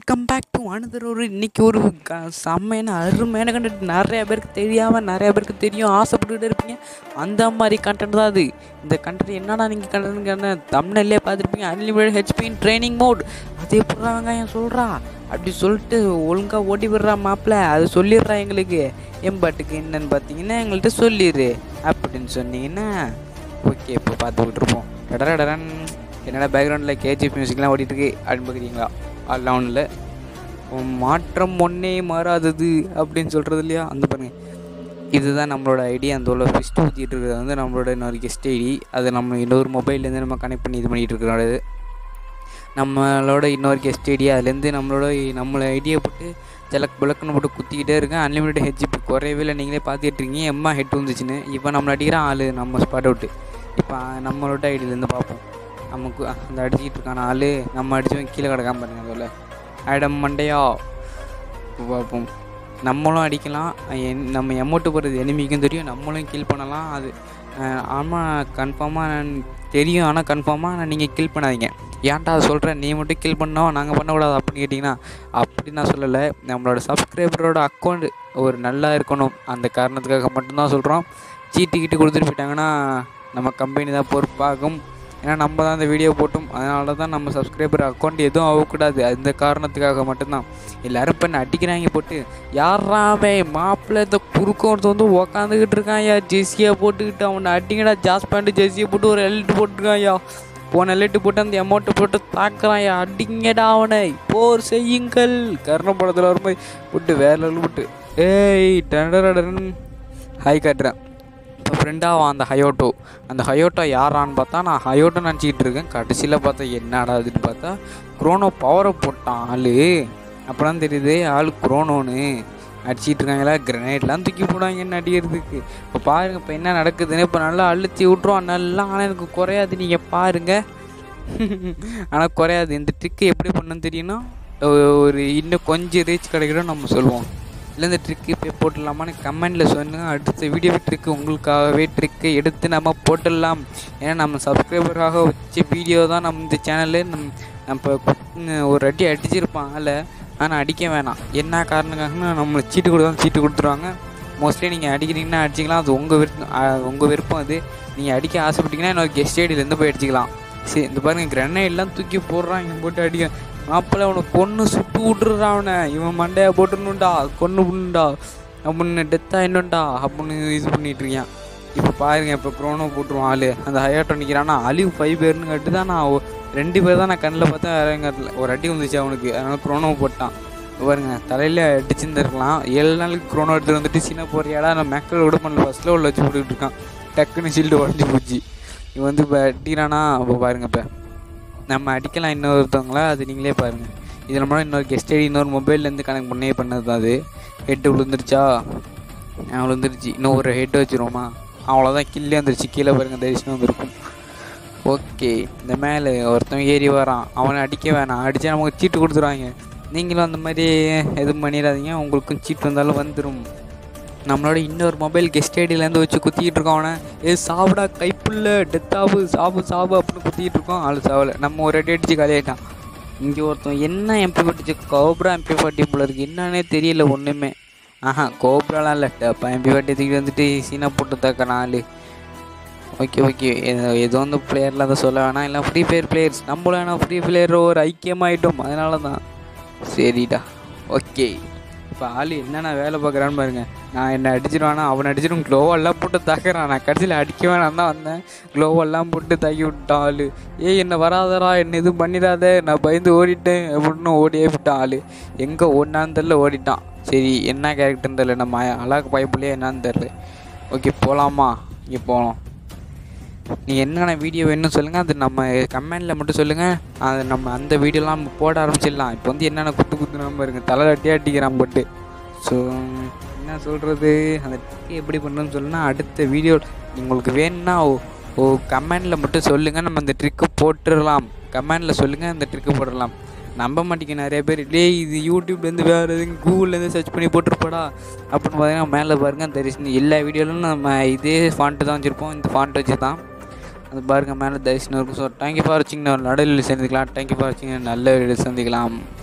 welcome back to another ஒரு இன்னைக்கு ஒரு க செம்மையான அருமையான கண்டென்ட் நிறைய பேருக்கு தெரியாமல் நிறைய பேருக்கு தெரியும் ஆசைப்பட்டுக்கிட்டே இருப்பீங்க அந்த மாதிரி கண்டென்ட் தான் அது இந்த கண்டென்ட் என்னடா நீங்கள் கண்டென்ட் தமிழ்லேயே பார்த்துருப்பீங்க அன்லிமிட்டட் ஹெச்பின் ட்ரைனிங் மோட் அது எப்படா வெங்காயம் சொல்கிறா அப்படி சொல்லிட்டு ஒழுங்காக ஓடி விடுறா மாப்பிள்ள அது சொல்லிடுறா எங்களுக்கு எம்பாட்டுக்கு என்னன்னு பார்த்தீங்கன்னா எங்கள்கிட்ட சொல்லிடு அப்படின்னு சொன்னீங்கன்னா ஓகே இப்போ பார்த்துக்கிட்டு இருப்போம் டடரடரன் என்னடா பேக்ரவுண்டில் கேஜிஎஃப் மியூசிக்லாம் ஓடிட்டு இருக்கு அப்படின்னு பார்க்குறீங்களா அதெல்லாம் ஒன்றும் இல்லை மாற்றம் ஒன்றே மாறாதது அப்படின்னு சொல்கிறது இல்லையா அந்த பாருங்க இதுதான் நம்மளோட ஐடி அந்த உள்ள ஃபிஸ்ட் ஊற்றிட்டு இருக்கிறது வந்து நம்மளோட இன்னொரு கெஸ்ட் ஐடி அது நம்ம இன்னொரு மொபைல்லேருந்து நம்ம கனெக்ட் பண்ணி இது பண்ணிகிட்டு இருக்கிறோம் நம்மளோட இன்னொரு கெஸ்ட் ஐடி அதுலேருந்து நம்மளோட நம்மளை ஐடியை போட்டு ஜலக் புலக்குன்னு போட்டு குத்திக்கிட்டே இருக்கேன் அன்லிமிட்டட் ஹெச்பி குறையவே இல்லை நீங்களே பார்த்துட்டு இருக்கீங்க எம்மா ஹெட் வந்துச்சுன்னு இப்போ நம்மளை அடிக்கிற ஆள் நம்ம ஸ்பாட் அவுட்டு இப்போ நம்மளோட ஐடியிலேருந்து பார்ப்போம் நமக்கு அந்த அடிச்சுக்கிட்டு இருக்கான ஆள் நம்ம அடிச்சவன் கீழே கிடக்காம பாருங்க அதில் ஆடம் மண்டையா இப்போ பார்ப்போம் நம்மளும் அடிக்கலாம் என் நம்ம எமௌண்ட்டு போடுறது எனிமிக்கும் தெரியும் நம்மளும் கில் பண்ணலாம் அது ஆமாம் கன்ஃபார்மாக தெரியும் ஆனால் கன்ஃபார்மாக ஆனால் நீங்கள் கில் பண்ணாதீங்க ஏன்டா அதை சொல்கிறேன் நீ மட்டும் கில் பண்ணோம் நாங்கள் பண்ணக்கூடாது அப்படின்னு கேட்டிங்கன்னா அப்படி நான் சொல்லலை நம்மளோட சப்ஸ்கிரைபரோட அக்கௌண்ட் ஒரு நல்லா இருக்கணும் அந்த காரணத்துக்காக மட்டும்தான் சொல்கிறோம் சீட்டு கிட்டு கொடுத்துட்டு போயிட்டாங்கன்னா நம்ம கம்பெனி தான் பொறுப்பாகும் ஏன்னா நம்ம தான் இந்த வீடியோ போட்டோம் அதனால தான் நம்ம சப்ஸ்கிரைபர் அக்கௌண்ட் எதுவும் ஆகக்கூடாது அந்த காரணத்துக்காக மட்டும்தான் எல்லோரும் இப்போ என்ன அடிக்கிறாங்க போட்டு யாராவே மாப்பிள்ளை இந்த குறுக்கோர்த்து வந்து உக்காந்துக்கிட்டு இருக்கான் ஐயா ஜெர்சியை போட்டுக்கிட்டு அவனை அடிங்கடா ஜாஸ் பேண்ட்டு ஜெர்சியை போட்டு ஒரு எல்ட்டு போட்டுருக்கான் ஐயா போன எல்ட்டு போட்டு அந்த அமௌண்ட்டை போட்டு தாக்குறான் ஐயா அடிங்கடா அவனை போர் செய்யுங்கள் கர்ண படத்தில் வரும்போது போட்டு வேற லெவல் போட்டு ஏய் டண்டரடன் ஹாய் காட்டுறேன் இப்போ ஃப்ரெண்டாக அந்த ஹயோட்டோ அந்த ஹயோட்டோ யாரான்னு பார்த்தா நான் ஹயோட்டோ நினச்சிக்கிட்டு இருக்கேன் கடைசியில் பார்த்தா என்னடா அதுன்னு பார்த்தா குரோனோ பவரை போட்டான் ஆள் அப்புறம் தெரியுது ஆள் குரோனோன்னு அடிச்சிட்டு இருக்காங்களா கிரனேட்லாம் தூக்கி போடுவாங்க என்ன அடிக்கிறதுக்கு இப்போ பாருங்கள் இப்போ என்ன நடக்குதுன்னு இப்போ நல்லா அழுத்தி விட்ருவான் நல்லா ஆனால் எனக்கு குறையாது நீங்கள் பாருங்கள் ஆனால் குறையாது இந்த ட்ரிக்கு எப்படி பண்ணணும்னு தெரியும்னா ஒரு இன்னும் கொஞ்சம் ரீச் கிடைக்கணும் நம்ம சொல்லுவோம் இல்லை இந்த ட்ரிக்கு இப்போ போட்டுடலாமான்னு கமெண்டில் சொன்னுங்கள் அடுத்த வீடியோ ட்ரிக்கு உங்களுக்காகவே ட்ரிக்கை எடுத்து நம்ம போட்டுடலாம் ஏன்னா நம்ம சப்ஸ்கிரைபராக வச்ச வீடியோ தான் நம்ம இந்த சேனலு நம் நம்ம ஒரு அடி அடிச்சிருப்பான் அதில் ஆனால் அடிக்க வேணாம் என்ன காரணக்காகனா நம்மளை சீட்டு கொடுத்தா சீட்டு கொடுத்துருவாங்க மோஸ்ட்லி நீங்கள் அடிக்கிறீங்கன்னா அடிச்சிக்கலாம் அது உங்கள் விருப்பம் உங்கள் விருப்பம் அது நீங்கள் அடிக்க ஆசைப்பட்டீங்கன்னா இன்னொரு கெஸ்ட் ஐடியிலேருந்து போய் அடிச்சிக்கலாம் சரி இந்த பாருங்கள் கிரனைட்லாம் தூக்கி போடுறான் இவன் போட்டு அடிக்க மாப்பிள்ளை அவனை கொன்று சுட்டு விட்டுறான் அவனை இவன் மண்டையை போட்டுணுண்டா கொன்று பண்ணுண்டா அப்படின்னு டெத்தாக என்னண்டா அப்படின்னு இது பண்ணிட்டு இருக்கான் இப்போ பாருங்க இப்போ குரோனோ போட்டுருவான் ஆள் அந்த ஹையாட்டோ நிற்கிறான்னா அழிவு ஃபைவ் பேர்னு கட்டு தான் நான் ரெண்டு பேர் தான் நான் கண்ணில் பார்த்தா வேற எங்க ஒரு அடி வந்துச்சு அவனுக்கு அதனால குரோனோ போட்டான் பாருங்க தலையில் அடிச்சிருந்துருக்கலாம் ஏழு நாளுக்கு குரோனோ எடுத்துகிட்டு வந்துட்டு சின்ன போறியாடா நான் மேக்கள் விட பண்ணல ஃபஸ்ட்டில் உள்ள வச்சு போட்டுக்கிட்டு இருக்கான் டக்குன்னு ஷீல்டு உடஞ்சி போச்சு இவன் வந்து இப்போ அடிக்கிறானா இப்போ பாருங்க இப்போ நம்ம அடிக்கலாம் இன்னொருத்தவங்களா அது நீங்களே பாருங்கள் இது நம்மளோட இன்னொரு கெஸ்ட் ஐடி இன்னொரு மொபைல்லேருந்து கனெக்ட் பண்ணே பண்ணது தான் அது ஹெட்டு விழுந்துருச்சா விழுந்துருச்சு இன்னும் ஒரு ஹெட் வச்சுருவோமா அவ்வளோதான் கில்லே வந்துருச்சு கீழே பாருங்கள் தரிசனம் வந்திருக்கும் ஓகே இந்த மேலே ஒருத்தன் ஏறி வரான் அவனை அடிக்க வேணாம் அடித்தா நமக்கு சீட்டு கொடுத்துருவாங்க நீங்களும் அந்த மாதிரி எதுவும் பண்ணிடாதீங்க உங்களுக்கும் சீட்டு வந்தாலும் வந்துடும் நம்மளோட இன்னொரு மொபைல் கெஸ்ட் ஐடியிலேருந்து வச்சு குத்திக்கிட்டு இருக்கோம் அவனை ஏ சாப்பிடா கைப்புள்ள டெத்தாவு சாவு சாவு அப்படின்னு குத்திக்கிட்டு இருக்கோம் ஆள் சாவலை நம்ம ஒரு அடி அடிச்சு காலியாயிட்டான் இங்கே ஒருத்தன் என்ன எம்பி பட்டுச்சு கோப்ரா எம்பி ஃபார்ட்டி போல இருக்கு என்னன்னே தெரியல ஒன்றுமே ஆஹா கோப்ராலாம் இல்லை இப்போ எம்பி ஃபார்ட்டி தூக்கி வந்துட்டு சீனா போட்டு தக்கறான் ஆள் ஓகே ஓகே ஏதோ வந்து பிளேயரில் அதை சொல்ல வேணாம் இல்லை ஃப்ரீ ஃபயர் பிளேயர்ஸ் நம்மளும் வேணாம் ஃப்ரீ ஃபயர் ஒரு ஐக்கியமாயிட்டோம் அதனால தான் சரிடா ஓகே இப்போ ஆள் என்னென்ன வேலை பார்க்குறான்னு பாருங்க நான் என்னை அடிச்சிருவானா அவனை அடிச்சிடும் க்ளோவெல்லாம் போட்டு தாக்குறான் நான் கடைசியில் அடிக்க வேணாம் தான் வந்தேன் க்ளோவெல்லாம் போட்டு தாக்கி விட்டான் ஆள் ஏய் என்னை வராதரா என்ன எதுவும் பண்ணிடாத நான் பயந்து ஓடிட்டேன் அப்படின்னு ஓடியே விட்டான் ஆள் எங்கே ஓடினான்னு தெரில ஓடிட்டான் சரி என்ன கேரக்டர்னு தெரில நம்ம அழகு பயப்புலையே என்னான்னு தெரில ஓகே போகலாமா இங்கே போகலாம் நீங்கள் என்னென்ன வீடியோ வேணும்னு சொல்லுங்கள் அது நம்ம கமெண்டில் மட்டும் சொல்லுங்கள் அது நம்ம அந்த வீடியோலாம் நம்ம போட ஆரம்பிச்சிடலாம் இப்போ வந்து என்னென்ன குத்து குத்துனாம பாருங்க தலை அட்டியாக அடிக்கிறான் போட்டு ஸோ என்ன சொல்கிறது அந்த ட்ரிக்கு எப்படி பண்ணுறதுன்னு சொல்லுன்னா அடுத்த வீடியோ உங்களுக்கு வேணும்னா ஓ ஓ கமெண்டில் மட்டும் சொல்லுங்கள் நம்ம அந்த ட்ரிக்கு போட்டுடலாம் கமெண்டில் சொல்லுங்கள் அந்த ட்ரிக்கு போட்டுடலாம் நம்ப மாட்டேங்க நிறைய பேர் டேய் இது யூடியூப்லேருந்து வேறு எதுவும் கூகுள்லேருந்து சர்ச் பண்ணி போட்டிருப்பாடா அப்படின்னு பார்த்தீங்கன்னா மேலே பாருங்கள் தெரியும் எல்லா வீடியோலும் நம்ம இதே ஃபாண்ட்டு தான் வச்சுருப்போம் இந்த ஃபாண்ட் வச்சு தான் அது பாருங்கள் மேலே தரிசனம் இருக்கும் ஸோ தேங்க்யூ ஃபார் வாட்சிங் நான் நடுவில் சந்திக்கலாம் தேங்க்யூ ஃபார் வாட்சிங் நல்ல வீடியோ சந்திக்கலாம்